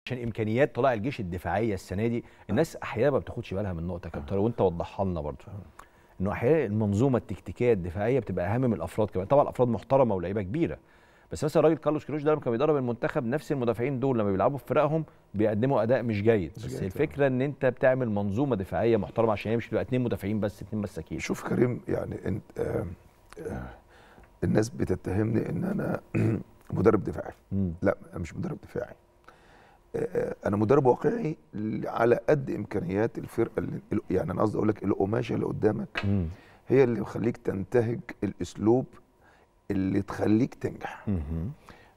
عشان امكانيات طلائع الجيش الدفاعيه السنه دي الناس احيانا ما بتاخدش بالها من نقطه كابتن طارق وانت وضحها لنا برضه انه احيانا المنظومه التكتيكيه الدفاعيه بتبقى اهم من الافراد كمان طبعا الافراد محترمه ولاعيبه كبيره بس مثلا الراجل كارلوس كيروش ده لما كان بيدرب المنتخب نفس المدافعين دول لما بيلعبوا في فرقهم بيقدموا اداء مش جيد مش بس جيد، الفكره ان انت بتعمل منظومه دفاعيه محترمه عشان هي مش تبقى اتنين مدافعين بس اتنين مساكين شوف كريم يعني انت آه آه الناس بتتهمني ان انا مدرب دفاعي مم. لا انا مش مدرب دفاعي آه، آه، انا مدرب واقعي على قد امكانيات الفرقه اللي يعني انا قصدي اقول لك القماشه اللي قدامك مم. هي اللي بتخليك تنتهج الاسلوب اللي تخليك تنجح مهم.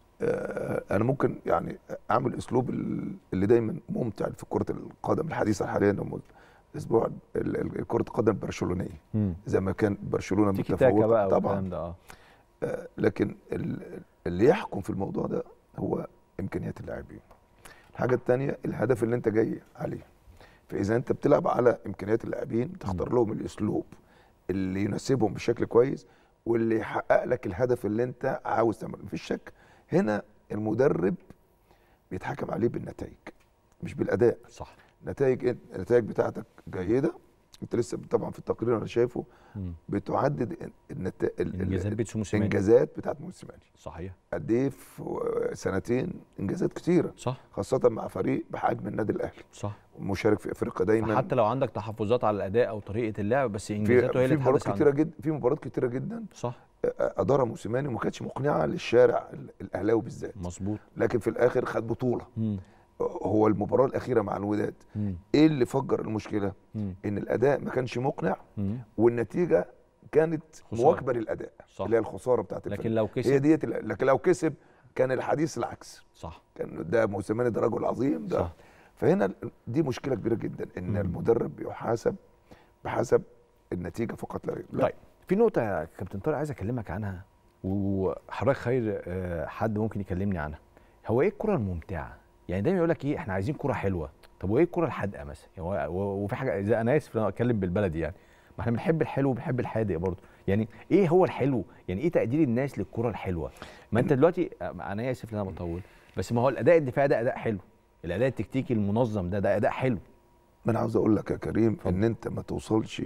آه، انا ممكن يعني اعمل اسلوب ال- اللي دايما ممتع في كره القدم الحديثه حاليا هم الاسبوع ال- ال- كره القدم البرشلونيه مم. زي ما كان برشلونه تيكي تاكا متفوقه بقى طبعا والكلام ده اه آه، لكن ال- اللي يحكم في الموضوع ده هو امكانيات اللاعبين الحاجه الثانيه الهدف اللي انت جاي عليه فاذا انت بتلعب على امكانيات اللاعبين تختار لهم الاسلوب اللي يناسبهم بشكل كويس واللي يحقق لك الهدف اللي انت عاوز تعمله مفيش شك هنا المدرب بيتحكم عليه بالنتائج مش بالاداء صح نتائج النتائج بتاعتك جيده انت لسه طبعا في التقرير انا شايفه مم. بتعدد النت... ال- ال- انجازات بيتسو موسيماني الانجازات بتاعت موسيماني صحيح قد ايه في سنتين انجازات كتيره صح خاصه مع فريق بحجم النادي الاهلي صح مشارك في افريقيا دايما حتى لو عندك تحفظات على الاداء او طريقه اللعب بس في انجازاته هي في اللي مباريات تحدث كتيره عنها جدا في مباريات كتيره جدا صح ادارها موسيماني وما كانتش مقنعه للشارع ال- الاهلاوي بالذات مظبوط لكن في الاخر خد بطوله مم. هو المباراه الاخيره مع الوداد مم. ايه اللي فجر المشكله مم. ان الاداء ما كانش مقنع مم. والنتيجه كانت خسارة. مواكبه للاداء صح. اللي هي الخساره بتاعت لكن الفريق لو هي كسب ديت ال- لكن لو كسب كان الحديث العكس صح كان ده موسيماني ده رجل عظيم ده صح. فهنا ال- دي مشكله كبيره جدا ان مم. المدرب بيحاسب بحسب النتيجه فقط لا غير لا طيب في نقطة يا كابتن طارق عايز أكلمك عنها وحضرتك خير آه، حد ممكن يكلمني عنها هو إيه الكرة الممتعة؟ يعني دايما يقول لك إيه إحنا عايزين كرة حلوة طب وإيه الكرة الحادقة مثلا؟ يعني هو- و- وفي حاجة إذا أنا آسف لو أتكلم بالبلدي يعني ما إحنا بنحب الحلو وبنحب الحادق برضه يعني إيه هو الحلو؟ يعني إيه تقدير الناس للكرة الحلوة؟ ما أنت دلوقتي آه، أنا آسف إن أنا بطول بس ما هو الأداء الدفاعي ده أداء حلو الأداء التكتيكي المنظم ده ده أداء حلو ما انا عاوز اقول لك يا كريم اتفضل. ان انت ما توصلش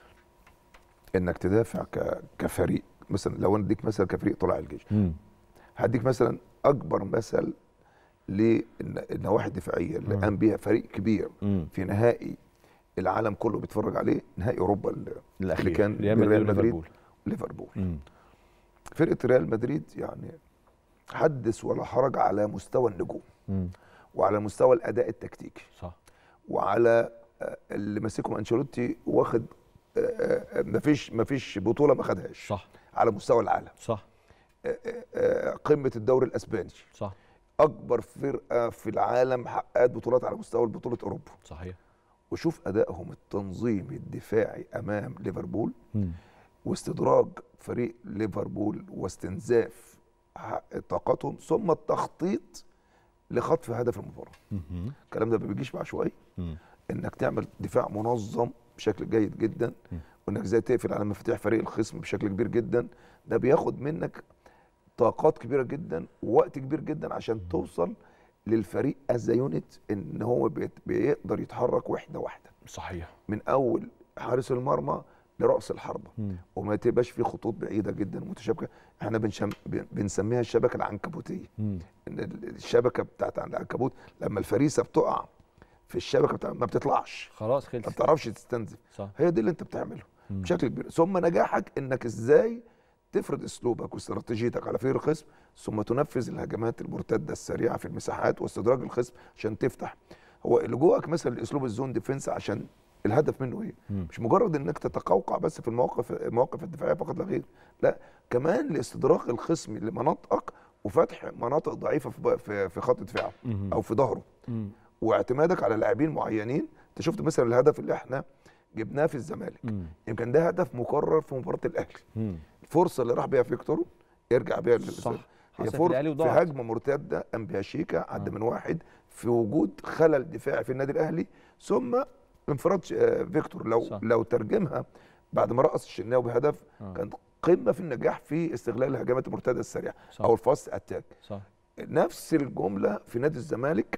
انك تدافع ك... كفريق مثلا لو انا اديك مثلا كفريق طلع الجيش هديك مثلا اكبر مثل للنواحي الدفاعيه اللي مم. قام بيها فريق كبير امم في نهائي العالم كله بيتفرج عليه نهائي اوروبا اللي الأخير اللي كان ريال بين مدريد ريال مدريد وليفربول ليفربول امم فرقه ريال مدريد يعني حدث ولا حرج على مستوى النجوم امم وعلى مستوى الاداء التكتيكي صح وعلى آه، اللي ماسكهم انشيلوتي واخد آه، آه، مفيش مفيش بطوله ما خدهاش صح على مستوى العالم صح آه، آه، آه، قمه الدوري الاسباني صح اكبر فرقه في العالم حققت بطولات على مستوى بطوله اوروبا صحيح وشوف ادائهم التنظيمي الدفاعي امام ليفربول مم. واستدراج فريق ليفربول واستنزاف ح- طاقتهم ثم التخطيط لخطف هدف المباراه مهم. الكلام ده ما بيجيش بعشوائي مم. انك تعمل دفاع منظم بشكل جيد جدا م. وانك ازاي تقفل على مفاتيح فريق الخصم بشكل كبير جدا ده بياخد منك طاقات كبيره جدا ووقت كبير جدا عشان توصل للفريق از يونت ان هو بيت- بيقدر يتحرك وحده واحده صحيح من اول حارس المرمى لراس الحربه مم. وما تبقاش في خطوط بعيده جدا متشابكه احنا بنشم بن- بنسميها الشبكه العنكبوتيه مم. ان ال- الشبكه بتاعت عند العنكبوت لما الفريسه بتقع في الشبكه بتاع ما بتطلعش خلاص ما خلص بتعرفش تستنزف صح هي دي اللي انت بتعمله مم. بشكل كبير ثم نجاحك انك ازاي تفرض اسلوبك واستراتيجيتك على فريق الخصم ثم تنفذ الهجمات المرتده السريعه في المساحات واستدراج الخصم عشان تفتح هو اللي جواك مثلا الاسلوب الزون ديفنس عشان الهدف منه ايه مم. مش مجرد انك تتقوقع بس في المواقف المواقف الدفاعيه فقط لا غير لا كمان لاستدراك الخصم لمناطقك وفتح مناطق ضعيفه في في, في خط دفاعه مم. او في ظهره مم. واعتمادك على لاعبين معينين انت شفت مثلا الهدف اللي احنا جبناه في الزمالك مم. يمكن ده هدف مكرر في مباراه الاهلي مم. الفرصه اللي راح بيها فيكتور يرجع بيها لل- صح هي حصل في فرصه الأهلي في وضاعت. هجمه مرتده قام بيها شيكا عدى آه. من واحد في وجود خلل دفاعي في النادي الاهلي ثم انفراد ش- آه، فيكتور لو صح. لو ترجمها بعد ما رقص الشناوي بهدف آه. كانت قمه في النجاح في استغلال الهجمات المرتده السريعه صح. او الفاست اتاك صح نفس الجمله في نادي الزمالك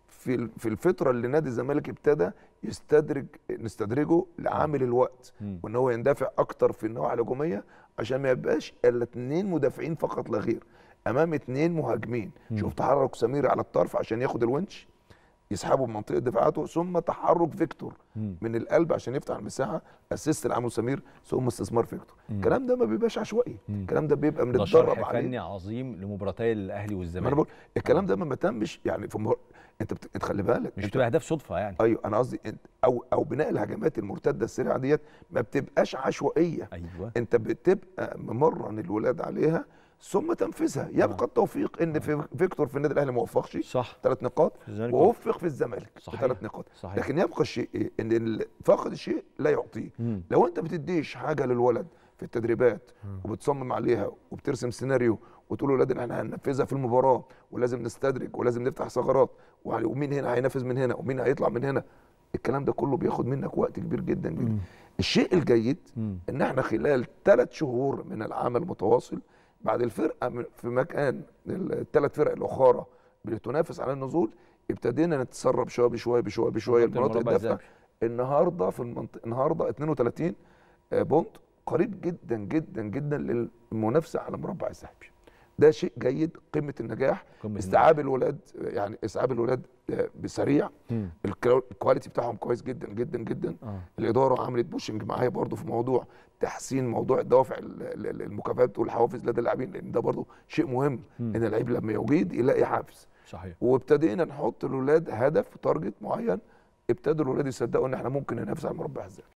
في ال- في الفتره اللي نادي الزمالك ابتدى يستدرج نستدرجه لعامل الوقت مم. وان هو يندفع اكتر في النواحي الهجوميه عشان ما يبقاش الا اتنين مدافعين فقط لا غير امام اتنين مهاجمين شوف تحرك سمير على الطرف عشان ياخد الونش يسحبه من منطقه دفاعاته ثم تحرك فيكتور مم. من القلب عشان يفتح المساحه اسيست لعمرو سمير ثم استثمار فيكتور الكلام ده ما بيبقاش عشوائي مم. الكلام ده بيبقى ده بنتدرب شرح عليه فني عظيم لمباراتي الاهلي ما والزمالك انا بقول الكلام ده ما تمش يعني في مر... انت بت... انت خلي بالك مش انت... بتبقى اهداف صدفه يعني ايوه انا قصدي انت... او او بناء الهجمات المرتده السريعه ديت ما بتبقاش عشوائيه ايوه انت بتبقى ممرن الولاد عليها ثم تنفيذها يبقى التوفيق ان في فيكتور في النادي الاهلي ما وفقش صح ثلاث نقاط في الزمالك ووفق في الزمالك صحيح. بثلاث نقاط صحيح. لكن يبقى الشيء ايه ان ال- فاقد الشيء لا يعطيه مم. لو انت بتديش حاجه للولد في التدريبات وبتصمم عليها وبترسم سيناريو وتقول للولاد ان احنا هننفذها في المباراه ولازم نستدرج ولازم نفتح ثغرات وعلي- ومين هنا هينفذ من هنا ومين هيطلع من هنا الكلام ده كله بياخد منك وقت كبير جدا جدا الشيء الجيد مم. ان احنا خلال ثلاث شهور من العمل المتواصل بعد الفرقه من- في مكان الثلاث فرق الاخرى بتنافس على النزول ابتدينا نتسرب شويه بشويه بشويه بشويه منطقة المناطق المربع الدافئه الذهبي. النهارده في المنطقه النهارده 32 آه، بونت قريب جدا جدا جدا للمنافسه على مربع الذهبي ده شيء جيد قمه النجاح قمة استيعاب الولاد يعني استيعاب الولاد آه، بسريع مم. الكلا- الكواليتي بتاعهم كويس جدا جدا جدا اه الاداره عملت بوشنج معايا برضو في موضوع تحسين موضوع الدوافع ال- ال- المكافآت والحوافز لدى اللاعبين لان ده برضو شيء مهم مم. ان اللعيب لما يجيد يلاقي حافز صحيح وابتدينا نحط للاولاد هدف تارجت معين ابتدوا الاولاد يصدقوا ان احنا ممكن ننافس على المربع الذهبي